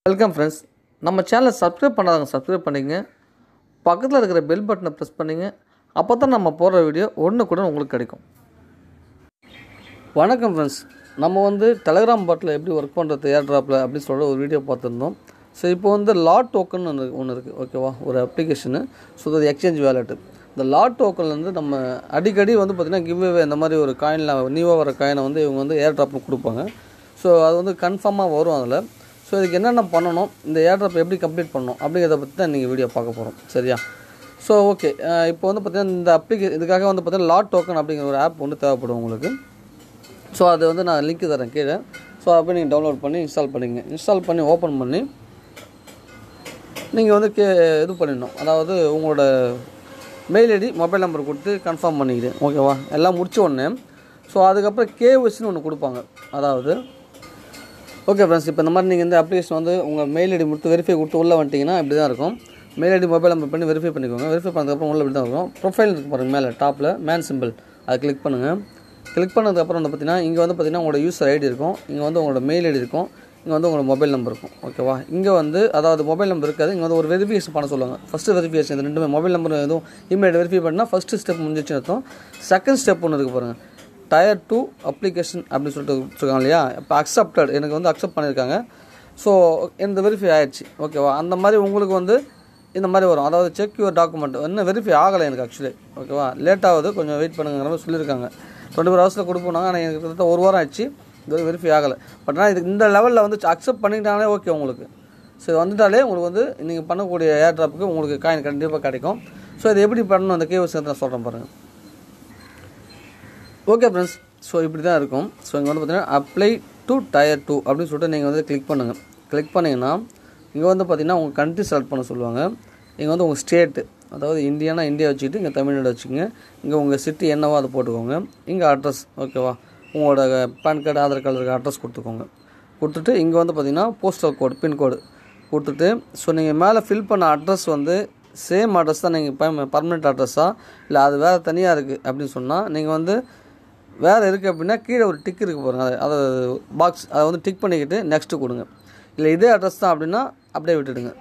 Welcome friends நம்ம சேனலை subscribe பண்ணாதவங்க சப்ஸ்கிரைப் பண்ணிங்க பக்கத்தில் இருக்கிற பெல் பட்டனை ப்ரெஸ் பண்ணிங்க அப்போ தான் நம்ம போடுற வீடியோ ஒன்று கூட உங்களுக்கு கிடைக்கும் வணக்கம் ஃப்ரெண்ட்ஸ் நம்ம வந்து டெலகிராம் பாட்டில் எப்படி ஒர்க் பண்ணுறது ஏர் ட்ராப்பில் அப்படின்னு சொல்கிற ஒரு வீடியோ பார்த்துருந்தோம் ஸோ இப்போ வந்து லாட் டோக்கன் ஒன்று ஒன்று இருக்குது ஓகேவா ஒரு அப்ளிகேஷனு ஸோ அது எக்ஸ்சேஞ்ச் வேலெட்டு இந்த லாட் டோக்கன் வந்து நம்ம அடிக்கடி வந்து பார்த்திங்கன்னா கிவ்வே இந்த மாதிரி ஒரு காயினில் நியூவாக வர காயினை வந்து இவங்க வந்து ஏர் ட்ராப்பில் கொடுப்பாங்க ஸோ அது வந்து கன்ஃபார்மாக வரும் அதில் ஸோ இதுக்கு என்னென்ன பண்ணணும் இந்த ஏர் ட்ராப் எப்படி கம்ப்ளீட் பண்ணணும் அப்படிங்கிறத பற்றி தான் நீங்கள் வீடியோ பார்க்க போகிறோம் சரியா ஸோ ஓகே இப்போ வந்து பார்த்திங்கன்னா இந்த அப்ளிகே இதுக்காக வந்து பார்த்திங்கன்னா லாட் டோக்கன் அப்படிங்கிற ஒரு ஆப் வந்து தேவைப்படும் உங்களுக்கு ஸோ அது வந்து நான் லிங்க் தரேன் கீழே ஸோ அப்போ நீங்கள் டவுன்லோட் பண்ணி இன்ஸ்டால் பண்ணிங்க இன்ஸ்டால் பண்ணி ஓப்பன் பண்ணி நீங்கள் வந்து கே இது பண்ணிடணும் அதாவது உங்களோட மெயில் ஐடி மொபைல் நம்பர் கொடுத்து கன்ஃபார்ம் பண்ணிக்கிது ஓகேவா எல்லாம் முடிச்ச உடனே ஸோ அதுக்கப்புறம் கேஒசின்னு ஒன்று கொடுப்பாங்க அதாவது ஓகே ஃப்ரெண்ட்ஸ் இப்போ இந்த மாதிரி நீங்கள் இந்த அப்ளிகேஷன் வந்து உங்கள் மெயில் ஐடி கொடுத்து வெரிஃபை கொடுத்து உள்ளே வந்துட்டிங்கன்னா இப்படி தான் இருக்கும் மெயில் ஐடி மொபைல் நம்பர் பண்ணி வெரிஃபை பண்ணிக்கோங்க வெரிஃபை பண்ணதுக்கப்புறம் உள்ள இப்படி தான் இருக்கும் ப்ரொஃபைல் இருக்கு பாருங்கள் மேலே டாப்பில் மேன் சிம்பிள் அதை கிளிக் பண்ணுங்கள் கிளிக் பண்ணதுக்கப்புறம் வந்து பார்த்தீங்கன்னா இங்கே வந்து பார்த்தீங்கன்னா உங்களோட யூசர் ஐடி இருக்கும் இங்கே வந்து உங்களோட மெயில் ஐடி இருக்கும் இங்கே வந்து உங்களோட மொபைல் நம்பர் இருக்கும் ஓகேவா இங்கே வந்து அதாவது மொபைல் நம்பர் இருக்காது இங்கே வந்து ஒரு வெரிஃபிகேஷன் பண்ண சொல்லுவாங்க ஃபஸ்ட்டு வெரிஃபிகேஷன் இது ரெண்டுமே மொபைல் நம்பர் எதுவும் இமெயில் வெரிஃபை பண்ணால் ஃபஸ்ட்டு ஸ்டெப் முடிஞ்சிச்சு அர்த்தம் செகண்ட் ஸ்டெப் ஒன்று இருக்குது பாருங்கள் டயர் டூ அப்ளிகேஷன் அப்படின்னு சொல்லிட்டு வச்சுருக்காங்க இல்லையா இப்போ அக்செப்டட் எனக்கு வந்து அக்செப்ட் பண்ணியிருக்காங்க ஸோ இந்த வெரிஃபை ஆயிடுச்சு ஓகேவா அந்த மாதிரி உங்களுக்கு வந்து இந்த மாதிரி வரும் அதாவது செக் யுவர் டாக்குமெண்ட் இன்னும் வெரிஃபை ஆகலை எனக்கு ஆக்சுவலி ஓகேவா லேட் ஆகுது கொஞ்சம் வெயிட் பண்ணுங்கிற மாதிரி சொல்லியிருக்காங்க டுவெண்ட்டி ஃபோர் ஹவர்ஸில் கொடுப்போனாங்க ஆனால் எனக்கு கிட்டத்தட்ட ஒரு வாரம் ஆச்சு இது வெரிஃபை ஆகலை பட் ஆனால் இதுக்கு இந்த லெவலில் வந்து அக்செப்ட் பண்ணிட்டாலே ஓகே உங்களுக்கு ஸோ இது வந்துட்டாலே உங்களுக்கு வந்து நீங்கள் பண்ணக்கூடிய ஏர் ட்ராப்புக்கு உங்களுக்கு காயின் கண்டிப்பாக கிடைக்கும் ஸோ இது எப்படி பண்ணணும் அந்த கேவசி நான் சொல்கிறேன் பாருங்கள் ஓகே ஃப்ரெண்ட்ஸ் ஸோ இப்படி தான் இருக்கும் ஸோ இங்கே வந்து பார்த்தீங்கன்னா அப்ளை டு டயர் டூ அப்படின்னு சொல்லிட்டு நீங்கள் வந்து கிளிக் பண்ணுங்கள் கிளிக் பண்ணிங்கன்னா இங்கே வந்து பார்த்தீங்கன்னா உங்கள் கண்ட்ரி செலக்ட் பண்ண சொல்லுவாங்க இங்கே வந்து உங்கள் ஸ்டேட்டு அதாவது இந்தியானா இந்தியா வச்சுக்கிட்டு இங்கே தமிழ்நாடு வச்சுக்கோங்க இங்கே உங்கள் சிட்டி என்னவோ அதை போட்டுக்கோங்க இங்கே அட்ரஸ் ஓகேவா உங்களோட பேன் கார்டு ஆதார் கார்டு இருக்க அட்ரஸ் கொடுத்துக்கோங்க கொடுத்துட்டு இங்கே வந்து பார்த்தீங்கன்னா போஸ்டல் கோடு பின்கோடு கொடுத்துட்டு ஸோ நீங்கள் மேலே ஃபில் பண்ண அட்ரஸ் வந்து சேம் அட்ரஸ் தான் நீங்கள் பர்மனெண்ட் அட்ரஸா இல்லை அது வேறு தனியாக இருக்குது அப்படின்னு சொன்னால் நீங்கள் வந்து வேறு இருக்குது அப்படின்னா கீழே ஒரு டிக் இருக்குது பாருங்கள் அதை அதை பாக்ஸ் அதை வந்து டிக் பண்ணிக்கிட்டு நெக்ஸ்ட்டு கொடுங்க இல்லை இதே அட்ரஸ் தான் அப்படின்னா அப்படியே விட்டுடுங்க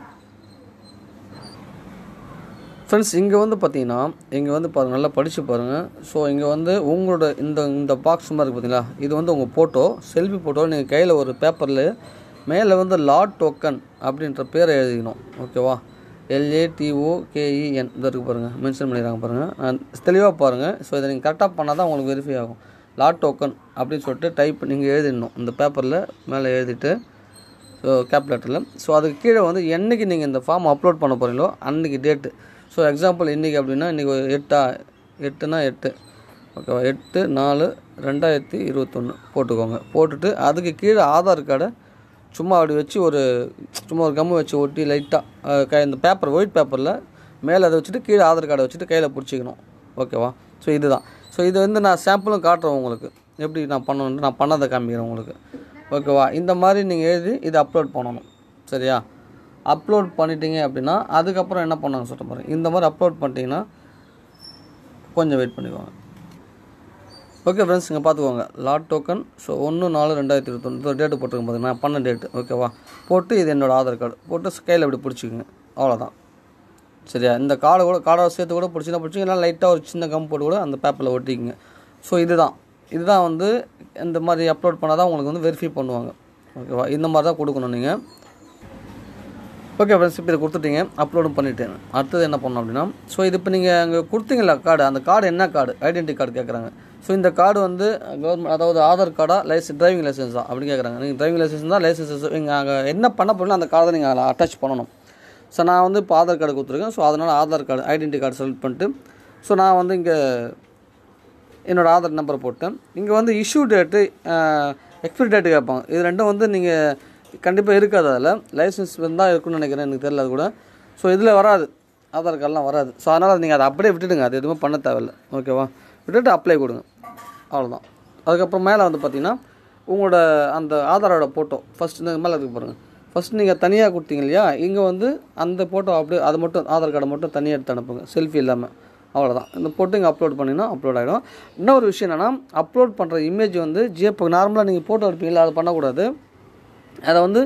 ஃப்ரெண்ட்ஸ் இங்கே வந்து பார்த்தீங்கன்னா இங்கே வந்து பாருங்கள் நல்லா படித்து பாருங்கள் ஸோ இங்கே வந்து உங்களோட இந்த இந்த பாக்ஸ் மாதிரி இருக்குது பார்த்தீங்களா இது வந்து உங்கள் ஃபோட்டோ செல்ஃபி ஃபோட்டோ நீங்கள் கையில் ஒரு பேப்பரில் மேலே வந்து லாட் டோக்கன் அப்படின்ற பேரை எழுதிக்கணும் ஓகேவா எல்ஏடிஓகேஇஎன் இந்த இருக்குது பாருங்கள் மென்ஷன் பண்ணிடுறாங்க பாருங்கள் தெளிவாக பாருங்கள் ஸோ இதை நீங்கள் கரெக்டாக பண்ணால் தான் உங்களுக்கு வெரிஃபை ஆகும் லாட் டோக்கன் அப்படின்னு சொல்லிட்டு டைப் நீங்கள் எழுதிடணும் இந்த பேப்பரில் மேலே எழுதிட்டு ஸோ கேப் லெட்டரில் ஸோ அதுக்கு கீழே வந்து என்றைக்கு நீங்கள் இந்த ஃபார்ம் அப்லோட் பண்ண போகிறீங்களோ அன்றைக்கி டேட்டு ஸோ எக்ஸாம்பிள் இன்றைக்கி அப்படின்னா இன்றைக்கி எட்டா எட்டுனா எட்டு ஓகேவா எட்டு நாலு ரெண்டாயிரத்தி இருபத்தொன்று போட்டுக்கோங்க போட்டுட்டு அதுக்கு கீழே ஆதார் கார்டை சும்மா அப்படி வச்சு ஒரு சும்மா ஒரு கம்மு வச்சு ஒட்டி லைட்டாக கை இந்த பேப்பர் ஒயிட் பேப்பரில் மேலே அதை வச்சுட்டு கீழே ஆதார் கார்டை வச்சுட்டு கையில் பிடிச்சிக்கணும் ஓகேவா ஸோ இதுதான் ஸோ இது வந்து நான் சாம்பிளும் காட்டுறேன் உங்களுக்கு எப்படி நான் பண்ணணுன்ட்டு நான் பண்ணதை காமிக்கிறேன் உங்களுக்கு ஓகேவா இந்த மாதிரி நீங்கள் எழுதி இதை அப்லோட் பண்ணணும் சரியா அப்லோட் பண்ணிட்டீங்க அப்படின்னா அதுக்கப்புறம் என்ன பண்ணாங்க சொல்ல பாருங்க இந்த மாதிரி அப்லோட் பண்ணிட்டீங்கன்னா கொஞ்சம் வெயிட் பண்ணிக்கோங்க ஓகே ஃப்ரெண்ட்ஸ் இங்கே பார்த்துக்கோங்க லாட் டோக்கன் ஸோ ஒன்று நாலு ரெண்டாயிரத்தி இருபத்தொன்று டேட்டு போட்டுருங்க பார்த்தீங்கன்னா பண்ண டேட்டு ஓகேவா போட்டு இது என்னோடய ஆதார் கார்டு போட்டு கையில் இப்படி பிடிச்சிக்கோங்க அவ்வளோதான் சரியா இந்த கார்டை கூட கார்டை சேர்த்து கூட பிடிச்சினா பிடிச்சிங்க இல்லை லைட்டாக ஒரு சின்ன கம் போட்டு கூட அந்த பேப்பரில் ஒட்டிக்கிங்க ஸோ இதுதான் இதுதான் வந்து இந்த மாதிரி அப்லோட் பண்ணால் தான் உங்களுக்கு வந்து வெரிஃபை பண்ணுவாங்க ஓகேவா இந்த மாதிரி தான் கொடுக்கணும் நீங்கள் ஓகே ஃப்ரெண்ட்ஸ் இப்போ இதை கொடுத்துட்டீங்க அப்லோடும் பண்ணிட்டேன் அடுத்தது என்ன பண்ணணும் அப்படின்னா ஸோ இது இப்போ நீங்கள் அங்கே கொடுத்தீங்களா கார்டு அந்த கார்டு என்ன கார்டு ஐடென்டி கார்டு கேட்குறாங்க ஸோ இந்த கார்டு வந்து கவர்மெண்ட் அதாவது ஆதார் கார்டா லைசன்ஸ் டிரைவிங் லைசன்ஸ் தான் அப்படின்னு கேட்குறாங்க நீங்கள் டிரைவிங் லைசன்ஸ் தான் லைசன்ஸ் நீங்கள் அங்கே என்ன பண்ண போகிறீங்களோ அந்த கார்டை நீங்கள் அதில் அட்டாச் பண்ணணும் ஸோ நான் வந்து இப்போ ஆதார் கார்டு கொடுத்துருக்கேன் ஸோ அதனால் Aadhaar card identity card select பண்ணிட்டு ஸோ நான் வந்து இங்கே என்னோடய ஆதார் நம்பரை போட்டேன் இங்கே வந்து இஷ்யூ டேட்டு எக்ஸ்பிரி டேட்டு கேட்பாங்க இது ரெண்டும் வந்து நீங்கள் கண்டிப்பாக இருக்காது அதில் லைசன்ஸ் இருந்தால் இருக்குன்னு நினைக்கிறேன் எனக்கு தெரியல அது கூட ஸோ இதில் வராது ஆதார் கார்டெலாம் வராது ஸோ அதனால் நீங்கள் அதை அப்படியே விட்டுடுங்க அது எதுவுமே பண்ண தேவையில்ல ஓகேவா விட்டுட்டு அப்ளை கொடுங்க அவ்வளோதான் அதுக்கப்புறம் மேலே வந்து பார்த்தீங்கன்னா உங்களோட அந்த ஆதாரோட ஃபோட்டோ ஃபஸ்ட் இந்த மேலே இருக்கு பாருங்கள் ஃபஸ்ட் நீங்கள் தனியாக கொடுத்தீங்க இல்லையா இங்கே வந்து அந்த ஃபோட்டோ அப்படியே அது மட்டும் ஆதார் கார்டை மட்டும் தனியாக எடுத்து அனுப்புங்க செல்ஃபி இல்லாமல் அவ்வளோதான் இந்த போட்டு இங்கே அப்லோட் பண்ணிங்கன்னா அப்லோட் ஆகிடும் இன்னொரு விஷயம் என்னென்னா அப்லோட் பண்ணுற இமேஜ் வந்து ஜிஎப் நார்மலாக நீங்கள் ஃபோட்டோ எடுப்பீங்களா அதை பண்ணக்கூடாது அதை வந்து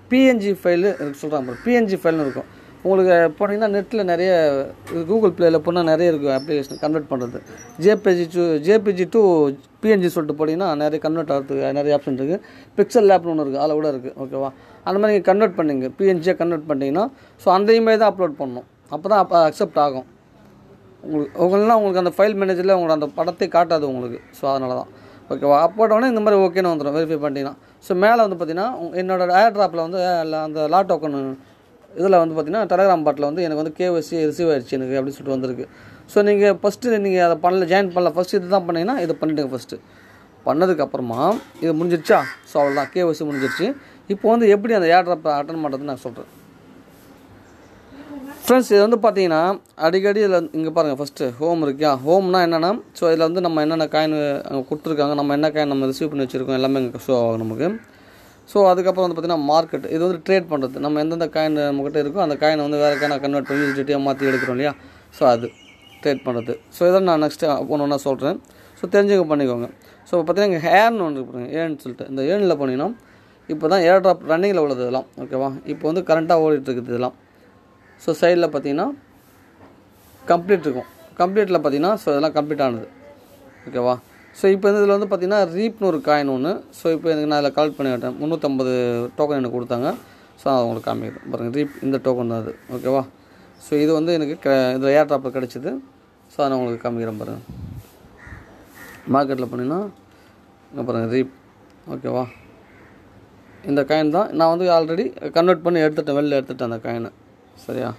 பிஎன்ஜி ஃபைலு சொல்கிறாங்க பிஎன்ஜி ஃபைல்னு இருக்கும் உங்களுக்கு போனீங்கன்னா நெட்டில் நிறைய கூகுள் ப்ளேயில் போனால் நிறைய இருக்கும் அப்ளிகேஷன் கன்வெர்ட் பண்ணுறது JPG to JPG to PNG சொல்லிட்டு போனீங்கன்னா நிறைய கன்வெர்ட் ஆகிறதுக்கு நிறைய ஆப்ஷன் இருக்குது பிக்சல் லேப்னு ஒன்று இருக்குது அதில் கூட இருக்குது ஓகேவா அந்த மாதிரி நீங்கள் கன்வெர்ட் பண்ணீங்க பிஎன்ஜியை கன்வெர்ட் பண்ணிட்டீங்கன்னா ஸோ அந்த இமேஜ் தான் அப்லோட் பண்ணணும் அப்போ தான் அப்போ அக்செப்ட் ஆகும் உங்களுக்கு உங்களெலாம் உங்களுக்கு அந்த ஃபைல் மேனேஜரில் உங்களுக்கு அந்த படத்தை காட்டாது உங்களுக்கு ஸோ அதனால தான் ஓகேவா அப்போட்டோடனே இந்த மாதிரி ஓகேன்னு வந்துடும் வெரிஃபை பண்ணிட்டீங்கன்னா ஸோ மேலே வந்து பார்த்தீங்கன்னா உங்க- என்னோட ஏர் ட்ராப்பில் வந்து அஹ், அந்த லா டோக்கன் இதில் வந்து பார்த்தீங்கன்னா டெலகிராம் பாட்டில் வந்து எனக்கு வந்து கேஒசி ரிசீவ் ஆயிடுச்சு எனக்கு அப்படின்னு சொல்லிட்டு வந்திருக்கு ஸோ நீங்கள் ஃபஸ்ட்டு நீங்கள் அதை பண்ணல ஜாயின் பண்ணல ஃபஸ்ட்டு இது தான் பண்ணீங்கன்னா இதை பண்ணிவிடுங்க ஃபஸ்ட்டு பண்ணதுக்கப்புறமா இது முடிஞ்சிருச்சா ஸோ அவ்வளோதான் கேஒசி முடிஞ்சிருச்சு இப்போ வந்து எப்படி அந்த ஏர் ட்ராப்பை அட்டன் பண்ணுறதுன்னு நான் சொல்கிறேன் ஃப்ரெண்ட்ஸ் இது வந்து பார்த்தீங்கன்னா அடிக்கடி இதில் இங்கே பாருங்கள் ஃபஸ்ட்டு ஹோம் இருக்கியா ஹோம்னா என்னென்னா ஸோ இதில் வந்து நம்ம என்னென்ன காயின் அங்கே கொடுத்துருக்காங்க நம்ம என்ன காயின் நம்ம ரிசீவ் பண்ணி வச்சுருக்கோம் எல்லாமே இங்கே ஷோ ஆகும் நமக்கு ஸோ அதுக்கப்புறம் வந்து பார்த்தீங்கன்னா மார்க்கெட் இது வந்து ட்ரேட் பண்ணுறது நம்ம எந்தெந்த காயின் நம்மக்கிட்ட இருக்கோ அந்த காயினை வந்து வேறு காயினை கன்வெர்ட் பண்ணி யூசிட்டியாக மாற்றி எடுக்கிறோம் இல்லையா ஸோ அது ட்ரேட் பண்ணுறது ஸோ இதை நான் நெக்ஸ்ட்டு ஒன்று ஒன்றா சொல்கிறேன் ஸோ தெரிஞ்சுக்க பண்ணிக்கோங்க ஸோ பார்த்தீங்கன்னா இங்கே ஹேர்னு ஒன்று இருக்கு பாருங்க ஏன்னு சொல்லிட்டு இந்த ஏர்னில் போனீங்கன்னா இப்போ தான் ஏர் ட்ராப் ரன்னிங்கில் உள்ளது இதெல்லாம் ஓகேவா இப்போ வந்து கரண்ட்டாக ஓடிட்டு இருக்குது இதெல்லாம் ஸோ சைடில் பார்த்தீங்கன்னா கம்ப்ளீட் இருக்கும் கம்ப்ளீட்டில் பார்த்தீங்கன்னா ஸோ இதெல்லாம் கம்ப்ளீட் ஆனது ஓகேவா ஸோ இப்போ இதில் வந்து பார்த்தீங்கன்னா ரீப்னு ஒரு காயின் ஒன்று ஸோ இப்போ எனக்கு நான் இதில் கலெக்ட் பண்ணி விட்டேன் முந்நூற்றம்பது டோக்கன் எனக்கு கொடுத்தாங்க ஸோ நான் உங்களுக்கு காமிக்கிறேன் பாருங்கள் ரீப் இந்த டோக்கன் தான் அது ஓகேவா ஸோ இது வந்து எனக்கு க இதில் ஏர் ட்ராப்பில் கிடச்சிது ஸோ அதை நான் உங்களுக்கு காமிக்கிறேன் பாருங்கள் மார்க்கெட்டில் பண்ணிங்கன்னா இங்கே பாருங்கள் ரீப் ஓகேவா இந்த காயின் தான் நான் வந்து ஆல்ரெடி கன்வெர்ட் பண்ணி எடுத்துட்டேன் வெளில எடுத்துட்டேன் அந்த காயினை சரியா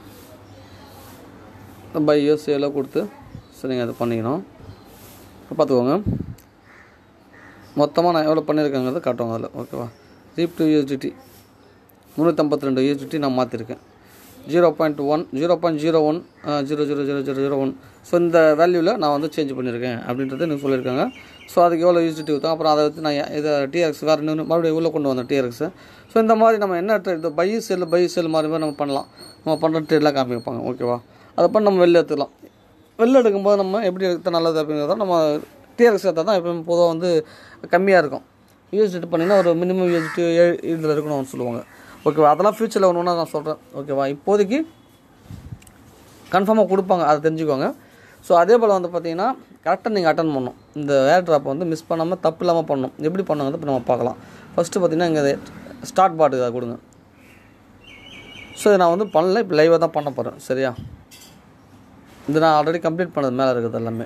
பை இயர்ஸ் எல்லாம் கொடுத்து சரிங்க அதை பண்ணிக்கணும் இப்போ பார்த்துக்கோங்க மொத்தமாக நான் எவ்வளோ பண்ணியிருக்கேங்கிறத காட்டுவாங்க அதில் ஓகேவா ரீப் டூ யூஎஸ்டிடி முந்நூற்றம்பத்தி ரெண்டு யூஎஸ்டிடி நான் மாற்றிருக்கேன் zero point one zero point zero one zero zero zero zero zero one so இந்த வேல்யூவில் நான் வந்து சேஞ்ச் பண்ணியிருக்கேன் அப்படின்றது எனக்கு சொல்லியிருக்காங்க ஸோ அதுக்கு எவ்வளோ யூசிட்டி கொடுத்தோம் அப்புறம் அதை வச்சு நான் ஏ- இதை டிஆர்எக்ஸ் வேறு இன்னொன்று மறுபடியும் உள்ளே கொண்டு வந்தேன் டிஆர்எக்ஸை ஸோ இந்த மாதிரி நம்ம என்ன trade, இந்த பை செல் பை செல் மாதிரி மாதிரி நம்ம பண்ணலாம் நம்ம பண்ணுற ட்ரேட்லாம் காமிப்பாங்க ஓகேவா அதை பண்ணி நம்ம வெளில எடுத்துக்கலாம் வெளில எடுக்கும்போது நம்ம எப்படி எடுத்தால் நல்லது அப்படிங்கிறத நம்ம டிஆர்எக்ஸ் எடுத்தால் தான் எப்பவுமே பொதுவாக வந்து கம்மியாக இருக்கும் யூஎஸ்டி பண்ணிங்கன்னா ஒரு மினிமம் யூஎஸ்டி இதில் இருக்கணும்னு சொல்லுவாங்க ஓகேவா அதெல்லாம் ஃப்யூச்சரில் ஒன்று ஒன்றா நான் சொல்கிறேன் ஓகேவா இப்போதைக்கு கன்ஃபார்மாக கொடுப்பாங்க அதை தெரிஞ்சுக்கோங்க ஸோ அதே போல் வந்து பார்த்தீங்கன்னா கரெக்டாக நீங்கள் அட்டன் பண்ணணும் இந்த ஏர் ட்ராப் வந்து மிஸ் பண்ணாமல் தப்பு இல்லாமல் பண்ணணும் எப்படி பண்ணுங்கிறது இப்போ நம்ம பார்க்கலாம் ஃபஸ்ட்டு பார்த்தீங்கன்னா இங்கே ஸ்டார்ட் பாட்டு அதை கொடுங்க ஸோ இதை நான் வந்து பண்ணல இப்போ லைவாக தான் பண்ண போகிறேன் சரியா இது நான் ஆல்ரெடி கம்ப்ளீட் பண்ணது மேலே இருக்குது எல்லாமே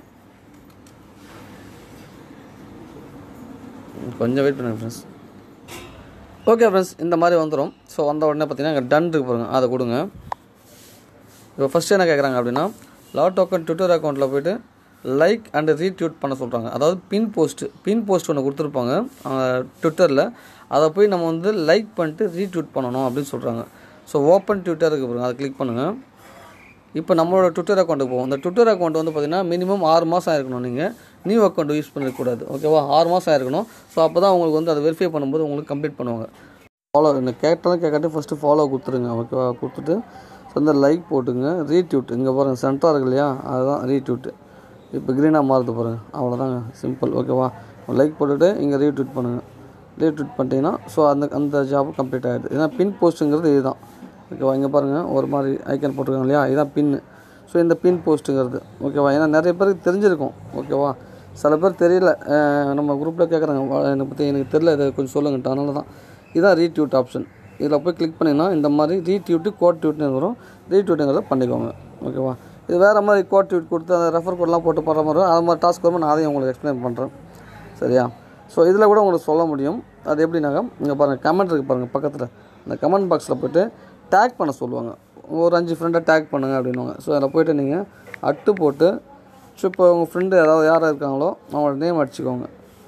கொஞ்சம் வெயிட் பண்ணுங்க ஃப்ரெண்ட்ஸ் ஓகே ஃப்ரெண்ட்ஸ் இந்த மாதிரி வந்துடும் ஸோ வந்த உடனே பார்த்தீங்கன்னா இங்கே டன் இருக்கு பாருங்க அதை கொடுங்க இப்போ ஃபஸ்ட்டு என்ன கேட்குறாங்க அப்படின்னா லாட் டோக்கன் ட்விட்டர் அக்கௌண்ட்டில் போயிட்டு லைக் அண்ட் ரீட்வீட் பண்ண சொல்கிறாங்க அதாவது பின் போஸ்ட்டு பின் போஸ்ட் ஒன்று கொடுத்துருப்பாங்க ட்விட்டரில் அதை போய் நம்ம வந்து லைக் பண்ணிட்டு ரீட்வீட் பண்ணணும் அப்படின்னு சொல்கிறாங்க ஸோ ஓப்பன் ட்விட்டர் இருக்கு பாருங்க அதை கிளிக் பண்ணுங்கள் இப்போ நம்மளோட ட்விட்டர் அக்கௌண்ட்டுக்கு போவோம் இந்த ட்விட்டர் அக்கௌண்ட் வந்து பார்த்தீங்கன்னா மினிமம் ஆறு மாதம் ஆயிருக்கணும் நீங்கள் நியூ அக்கௌண்ட் யூஸ் பண்ணிருக்கக்கூடாது ஓகேவா ஆறு மாதம் ஆயிருக்கணும் ஸோ அப்போ தான் உங்களுக்கு வந்து அதை வெரிஃபை பண்ணும்போது உங்களுக்கு கம்ப்ளீட் பண்ணுவாங்க ஃபாலோ என்ன கேட்டாலும் கேட்காட்டி ஃபஸ்ட்டு ஃபாலோ கொடுத்துருங்க ஓகேவா கொடுத்துட்டு ஸோ இந்த லைக் போட்டுங்க ரீட்யூட் இங்கே பாருங்கள் சென்டராக இருக்கு இல்லையா அதுதான் ரீட்யூட் இப்போ க்ரீனாக மாறுது பாருங்கள் அவ்வளோதாங்க சிம்பிள் ஓகேவா லைக் போட்டுட்டு இங்கே ரீட்வீட் பண்ணுங்கள் ரீட்வீட் பண்ணிட்டீங்கன்னா ஸோ அந்த அந்த ஜாப் கம்ப்ளீட் ஆகிடுது ஏன்னா பின் போஸ்ட்டுங்கிறது இதுதான் ஓகேவா இங்கே பாருங்கள் ஒரு மாதிரி ஐக்கன் போட்டிருக்காங்க இல்லையா இதுதான் பின்னு ஸோ இந்த பின் போஸ்ட்டுங்கிறது ஓகேவா ஏன்னா நிறைய பேருக்கு தெரிஞ்சிருக்கும் ஓகேவா சில பேர் தெரியல அஹ் நம்ம குரூப்பில் கேட்குறாங்க என்னை பற்றி எனக்கு தெரியல இதை கொஞ்சம் சொல்லுங்கன்ட்டு அதனால தான் இதுதான் ரீட்யூட் ஆப்ஷன் இதில் போய் கிளிக் பண்ணிங்கன்னா இந்த மாதிரி ரீட்யூட்டு கோட் டியூட்னு வரும் ரீட்யூட்டுங்கிறத பண்ணிக்கோங்க ஓகேவா இது வேறு மாதிரி கோட் டியூட் கொடுத்து அந்த ரெஃபர் கோட்லாம் போட்டு போடுற மாதிரி வரும். அது மாதிரி டாஸ்க் வரும்போது நான் அதையும் உங்களுக்கு எக்ஸ்பிளைன் பண்ணுறேன் சரியா ஸோ இதில் கூட உங்களுக்கு சொல்ல முடியும் அது எப்படின்னாக்கா இங்கே பாருங்கள் கமெண்ட் இருக்குது பாருங்கள் பக்கத்தில் இந்த கமெண்ட் பாக்ஸில் போய்ட்டு டேக் பண்ண சொல்லுவாங்க ஒரு அஞ்சு ஃப்ரெண்டை டேக் பண்ணுங்க அப்படின்னுவாங்க ஸோ அதில் போய்ட்டு நீங்கள் அட்டு போட்டு ஸோ இப்போ உங்கள் ஃப்ரெண்டு யாராவது யாராக இருக்காங்களோ அவங்களோட நேம் அடிச்சுக்கோங்க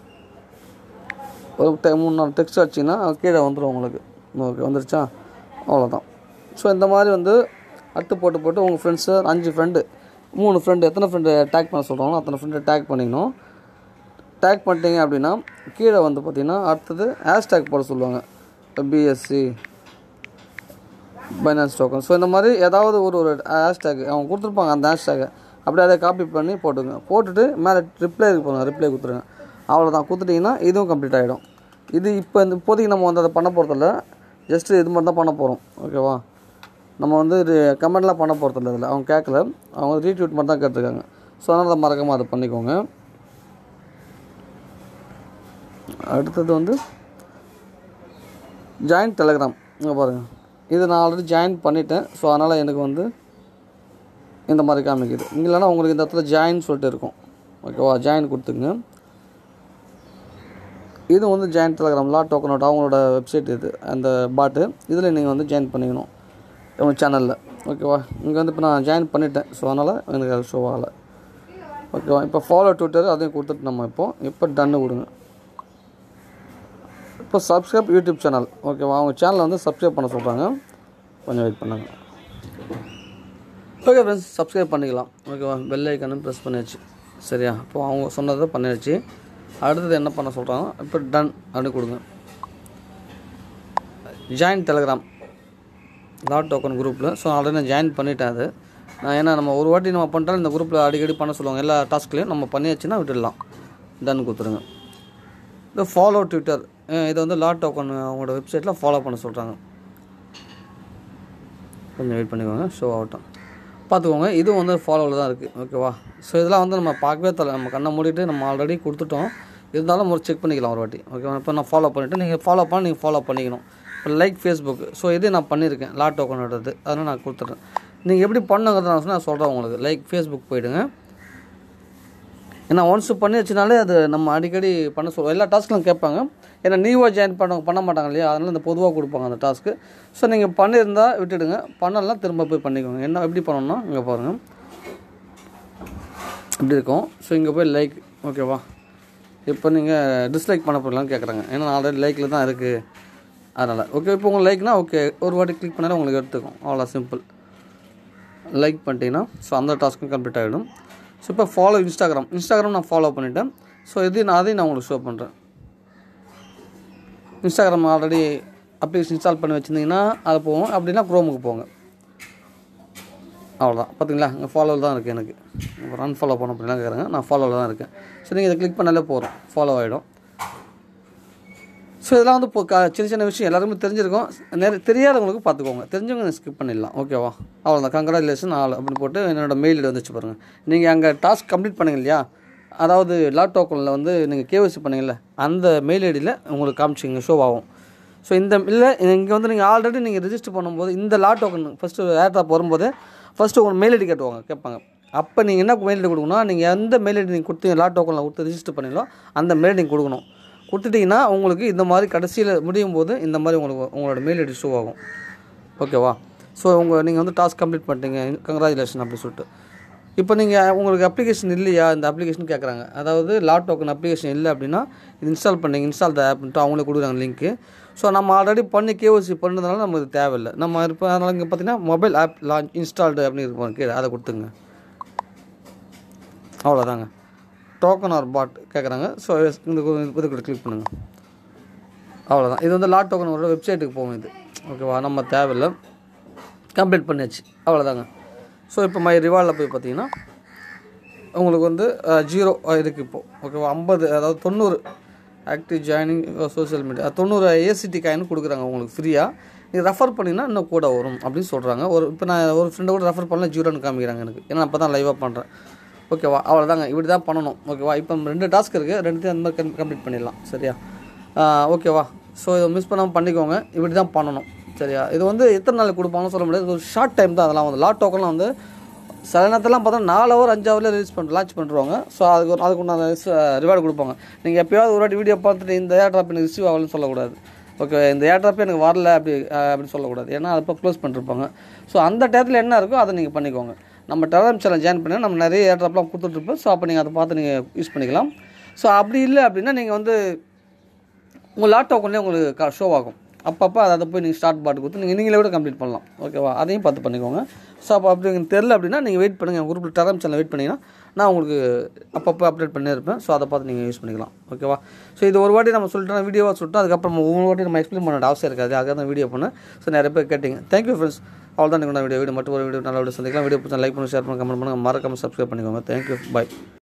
ஒரு டெ மூணு நாலு டெக்ஸ்ட் அடிச்சிங்கன்னா அது கீழே வந்துடும் உங்களுக்கு ஓகே வந்துருச்சா அவ்வளோதான் ஸோ இந்த மாதிரி வந்து அட்டு போட்டு போட்டு உங்கள் ஃப்ரெண்ட்ஸு அஞ்சு ஃப்ரெண்டு மூணு ஃப்ரெண்டு எத்தனை ஃப்ரெண்டு டேக் பண்ண சொல்கிறாங்களோ அத்தனை ஃப்ரெண்டை டேக் பண்ணிக்கணும் டேக் பண்ணிட்டீங்க அப்படின்னா கீழே வந்து பார்த்தீங்கன்னா அடுத்தது ஹேஷ்டேக் போட சொல்லுவாங்க பிஎஸ்சி பைனான்ஸ் டோக்கன் ஸோ இந்த மாதிரி ஏதாவது ஒரு ஒரு ஹேஷ்டேக் அவங்க கொடுத்துருப்பாங்க அந்த ஹேஷ்டேக்கை அப்படியே அதை காப்பி பண்ணி போட்டுங்க போட்டுட்டு மேலே ரிப்ளை இருக்கு போங்க ரிப்ளை கொடுத்துருங்க அவ்வளோதான் கொடுத்துட்டிங்கன்னா இதுவும் கம்ப்ளீட் ஆகிடும் இது இப்போ இந்த இப்போதைக்கு நம்ம வந்து அதை பண்ண போகிறதில்ல ஜஸ்ட்டு இது மட்டும் தான் பண்ண போகிறோம் ஓகேவா நம்ம வந்து இது கமெண்ட்லாம் பண்ண போகிறதில்ல இதில் அவங்க கேட்கல அவங்க ரீட்வீட் மட்டும் தான் கேட்டிருக்காங்க ஸோ அதனால் அதை மறக்காமல் அதை பண்ணிக்கோங்க அடுத்தது வந்து ஜாயின் டெலகிராம் இங்கே பாருங்கள் இது நான் ஆல்ரெடி ஜாயின் பண்ணிட்டேன் ஸோ அதனால் எனக்கு வந்து இந்த மாதிரி காமிக்குது இங்கே இல்லைன்னா உங்களுக்கு இந்த இடத்துல ஜாயின் சொல்லிட்டு இருக்கும் ஓகேவா ஜாயின் கொடுத்துங்க இது வந்து ஜாயின் டெலகிராம் லா டோக்கன் அவுட் அவங்களோட வெப்சைட் இது அந்த பாட்டு இதில் நீங்கள் வந்து ஜாயின் பண்ணிக்கணும் உங்கள் சேனலில் ஓகேவா இங்கே வந்து இப்போ நான் ஜாயின் பண்ணிட்டேன் ஸோ அதனால் எனக்கு அது ஷோ ஆகலை ஓகேவா இப்போ ஃபாலோ ட்விட்டர் அதையும் கொடுத்துட்டு நம்ம இப்போ இப்போ டன்னு கொடுங்க இப்போ சப்ஸ்கிரைப் யூடியூப் சேனல் ஓகேவா அவங்க சேனலை வந்து சப்ஸ்கிரைப் பண்ண சொல்கிறாங்க கொஞ்சம் வெயிட் பண்ணுங்க ஓகே ஃப்ரெண்ட்ஸ் சப்ஸ்கிரைப் பண்ணிக்கலாம் ஓகேவா பெல் ஐக்கனும் ப்ரெஸ் பண்ணியாச்சு சரியா இப்போ அவங்க சொன்னதை பண்ணியாச்சு அடுத்தது என்ன பண்ண சொல்கிறாங்க இப்போ டன் அப்படின்னு கொடுங்க ஜாயின் டெலகிராம் லாட் டோக்கன் குரூப்பில் ஸோ ஆல்ரெடி நான் ஜாயின் பண்ணிட்டேன் அது நான் ஏன்னா நம்ம ஒரு வாட்டி நம்ம பண்ணிட்டாலும் இந்த குரூப்பில் அடிக்கடி பண்ண சொல்லுவாங்க எல்லா டாஸ்க்லையும் நம்ம பண்ணியாச்சுன்னா விட்டுடலாம் டன் கொடுத்துருங்க இந்த ஃபாலோ ட்விட்டர் இதை வந்து லாட் டோக்கன் அவங்களோட வெப்சைட்டில் ஃபாலோ பண்ண சொல்கிறாங்க கொஞ்சம் வெயிட் பண்ணிக்கோங்க ஷோ ஆகட்டும் பார்த்துக்கோங்க இதுவும் வந்து ஃபாலோவில் தான் இருக்குது ஓகேவா ஸோ இதெல்லாம் வந்து நம்ம பார்க்கவே தரல நம்ம கண்ணை மூடிட்டு நம்ம ஆல்ரெடி கொடுத்துட்டோம் இருந்தாலும் ஒரு செக் பண்ணிக்கலாம் ஒரு வாட்டி ஓகேவா இப்போ நான் ஃபாலோ பண்ணிவிட்டு நீங்கள் ஃபாலோ பண்ண நீங்கள் ஃபாலோ பண்ணிக்கணும் இப்போ லைக் ஃபேஸ்புக் ஸோ இது நான் பண்ணியிருக்கேன் லாட் டோக்கனோடது அதனால் நான் கொடுத்துட்றேன் நீங்கள் எப்படி பண்ணுங்கிறத நான் நான் சொல்கிறேன் உங்களுக்கு லைக் ஃபேஸ்புக் போயிடுங்க ஏன்னா ஒன்ஸ் பண்ணி வச்சுனாலே அது நம்ம அடிக்கடி பண்ண சொல்லுவோம் எல்லா டாஸ்க்லாம் கேட்பாங்க ஏன்னா நியூவாக ஜாயின் பண்ண பண்ண மாட்டாங்க இல்லையா அதனால் இந்த பொதுவாக கொடுப்பாங்க அந்த டாஸ்க்கு ஸோ நீங்கள் பண்ணியிருந்தால் விட்டுடுங்க பண்ணலாம் திரும்ப போய் பண்ணிக்கோங்க என்ன எப்படி பண்ணணும்னா இங்கே பாருங்கள் இப்படி இருக்கும் ஸோ இங்கே போய் லைக் ஓகேவா இப்போ நீங்கள் டிஸ்லைக் பண்ண போடலாம்னு கேட்குறாங்க ஏன்னா ஆல்ரெடி லைக்கில் தான் இருக்குது அதனால் ஓகே இப்போ உங்களுக்கு லைக்னா ஓகே ஒரு வாட்டி கிளிக் பண்ணாலே உங்களுக்கு எடுத்துக்கும் அவ்வளோ சிம்பிள் லைக் பண்ணிட்டீங்கன்னா ஸோ அந்த டாஸ்க்கும் கம்ப்ளீட் ஆகிடும் ஸோ இப்போ ஃபாலோ இன்ஸ்டாகிராம் இன்ஸ்டாகிராம் நான் ஃபாலோ பண்ணிட்டேன் ஸோ இது நான் அதையும் நான் உங்களுக்கு ஷோ பண்ணுறேன் இன்ஸ்டாகிராம் ஆல்ரெடி அப்ளிகேஷன் இன்ஸ்டால் பண்ணி வச்சுருந்தீங்கன்னா அது போகும் அப்படின்னா க்ரோமுக்கு போங்க அவ்வளோதான் பார்த்தீங்களா இங்கே ஃபாலோவில் தான் இருக்குது எனக்கு இப்போ ரன் ஃபாலோ பண்ண அப்படிலாம் கேட்குறாங்க நான் ஃபாலோவில் தான் இருக்கேன் ஸோ நீங்கள் இதை கிளிக் பண்ணாலே போகிறோம் ஃபாலோ ஆகிடும் ஸோ இதெல்லாம் வந்து இப்போ க சின்ன சின்ன விஷயம் எல்லாருமே தெரிஞ்சிருக்கும் நிறைய தெரியாதவங்களுக்கு பார்த்துக்கோங்க தெரிஞ்சவங்க ஸ்கிப் பண்ணிடலாம் ஓகேவா அவ்வளோதான் கங்க்ராச்சுலேஷன் ஆள் அப்படின்னு போட்டு என்னோடய மெயில் ஐடி வந்துச்சு பாருங்கள் நீங்கள் அங்கே டாஸ்க் கம்ப்ளீட் பண்ணீங்க இல்லையா அதாவது லாட் டோக்கனில் வந்து நீங்கள் கேஒசி பண்ணீங்கல்ல அந்த மெயில் ஐடியில் உங்களுக்கு காமிச்சிங்க ஷோ ஆகும் ஸோ இந்த இல்லை இங்கே வந்து நீங்கள் ஆல்ரெடி நீங்கள் ரிஜிஸ்டர் பண்ணும்போது இந்த லாட் டோக்கன் ஃபஸ்ட்டு ஏர்டாப் வரும்போது ஃபஸ்ட்டு உங்கள் மெயில் ஐடி கேட்டுவாங்க கேட்பாங்க அப்போ நீங்கள் என்ன மெயில் ஐடி கொடுக்கணும் நீங்கள் எந்த மெயில் ஐடி நீங்கள் கொடுத்தீங்க லாட் டோக்கனில் கொடுத்து ரிஜிஸ்டர் பண்ணீங்களோ அந்த மெயில் நீங்கள் கொடுக்கணும் கொடுத்துட்டிங்கன்னா உங்களுக்கு இந்த மாதிரி கடைசியில் முடியும் போது இந்த மாதிரி உங்களுக்கு உங்களோட மெயில் ஐடி ஷோ ஆகும் ஓகேவா ஸோ உங்கள் நீங்கள் வந்து டாஸ்க் கம்ப்ளீட் பண்ணிட்டீங்க கங்க்ராச்சுலேஷன் அப்படி சொல்லிட்டு இப்போ நீங்கள் உங்களுக்கு அப்ளிகேஷன் இல்லையா இந்த அப்ளிகேஷன் கேட்குறாங்க அதாவது லாட் டோக்கன் அப்ளிகேஷன் இல்லை அப்படின்னா இது இன்ஸ்டால் பண்ணிங்க இன்ஸ்டால் த ஆப்ன்ட்டு அவங்களே கொடுக்குறாங்க லிங்க்கு ஸோ நம்ம ஆல்ரெடி பண்ணி கேஓசி பண்ணதுனால நமக்கு தேவையில்லை நம்ம இப்போ அதனால் இங்கே பார்த்தீங்கன்னா மொபைல் ஆப் லான்ச் இன்ஸ்டால்டு அப்படின்னு இருப்பாங்க கீழே அதை கொடுத்துங்க அவ்வளோதாங்க டோக்கன் ஆர் பாட் கேட்குறாங்க ஸோ இந்த இது கூட கிளிக் பண்ணுங்கள் அவ்வளோதான் இது வந்து லாட் டோக்கனோட வெப்சைட்டுக்கு போகும் இது ஓகேவா நம்ம தேவையில்லை கம்ப்ளீட் பண்ணியாச்சு அவ்வளோதாங்க ஸோ இப்போ மை ரிவார்டில் போய் பார்த்தீங்கன்னா உங்களுக்கு வந்து ஜீரோ இருக்குது இப்போது ஓகேவா ஐம்பது அதாவது தொண்ணூறு ஆக்டிவ் ஜாயினிங் சோஷியல் மீடியா தொண்ணூறு ஏசிடி காயின் கொடுக்குறாங்க உங்களுக்கு ஃப்ரீயாக நீங்கள் ரெஃபர் பண்ணிங்கன்னா இன்னும் கூட வரும் அப்படின்னு சொல்கிறாங்க ஒரு இப்போ நான் ஒரு ஃப்ரெண்டை கூட ரெஃபர் பண்ணல ஜீரோன்னு காமிக்கிறாங்க எனக்கு ஏன்னா அப்போ தான் லைவாக பண்ணுறேன் ஓகேவா அவ்வளோதாங்க இப்படி தான் பண்ணணும் ஓகேவா இப்போ ரெண்டு டாஸ்க் இருக்குது ரெண்டுத்தையும் அந்த மாதிரி கம்ப்ளீட் பண்ணிடலாம் சரியா ஓகேவா ஸோ இதை மிஸ் பண்ணாமல் பண்ணிக்கோங்க இப்படி தான் பண்ணணும் சரியா இது வந்து எத்தனை நாள் கொடுப்பாங்கன்னு சொல்ல முடியாது ஒரு ஷார்ட் டைம் தான் அதெல்லாம் வந்து லாட் டோக்கன்லாம் வந்து சில நேரத்தெல்லாம் பார்த்தா நாலு ஹவர் அஞ்சு ஹவரில் ரிலீஸ் பண்ணி லான்ச் பண்ணிருவாங்க ஸோ அதுக்கு ஒரு அதுக்கு உண்டான ரிவார்டு கொடுப்பாங்க நீங்கள் எப்போயாவது ஒரு வாட்டி வீடியோ பார்த்துட்டு இந்த ஏர் ட்ராப் எனக்கு ரிசீவ் ஆகலன்னு சொல்லக்கூடாது ஓகே இந்த ஏர் ட்ராப் எனக்கு வரல அப்படி அப்படின்னு சொல்லக்கூடாது ஏன்னா அது இப்போ க்ளோஸ் பண்ணிருப்பாங்க ஸோ அந்த டயத்தில் என்ன இருக்கோ அதை நீங்கள் பண்ணிக்கோங்க நம்ம டெலகிராம் சேனல் ஜாயின் பண்ணி நம்ம நிறைய ஏர் ட்ராப்லாம் கொடுத்துட்ருப்போம் ஸோ அப்போ நீங்கள் அதை பார்த்து நீங்கள் யூஸ் பண்ணிக்கலாம் ஸோ அப்படி இல்லை அப்படின்னா நீங்கள் வந்து உங்கள் லாட் டோக்கன்லேயே உங்களுக்கு ஷோ ஆகும் அப்பப்போ அதை போய் நீங்கள் ஸ்டார்ட் பாட்டு கொடுத்து நீங்கள் நீங்களே கூட கம்ப்ளீட் பண்ணலாம் ஓகேவா அதையும் பார்த்து பண்ணிக்கோங்க ஸோ அப்போ அப்படி உங்களுக்கு தெரில அப்படின்னா நீங்கள் வெயிட் பண்ணுங்கள் என் குரூப்பில் டெலாம் சேனல் வெயிட் பண்ணிங்கன்னா நான் உங்களுக்கு அப்பப்போ அப்டேட் பண்ணியிருப்பேன் ஸோ அதை பார்த்து நீங்கள் யூஸ் பண்ணிக்கலாம் ஓகேவா ஸோ இது ஒரு வாட்டி நம்ம சொல்லிட்டோம் வீடியோவாக சொல்லிட்டோம் அதுக்கப்புறம் ஒவ்வொரு வாட்டி நம்ம எக்ஸ்பிளைன் பண்ண அவசியம் இருக்காது அதுக்காக தான் வீடியோ பண்ணேன் ஸோ நிறைய பேர் கேட்டிங்க தேங்க்யூ ஃப்ரெண்ட்ஸ் அவ்வளோ தான் நீங்கள் வீடியோ வீடியோ மட்டும் ஒரு வீடியோ நல்ல வீடியோ சந்திக்கலாம் வீடியோ பிடிச்சா லைக் பண்ணி ஷேர் பண்ணி கமெண்ட் பண்ணுங்கள் மறக்காமல் சப்ஸ்கிரைப் பண்ணிக்கோங்க தேங்க்யூ பை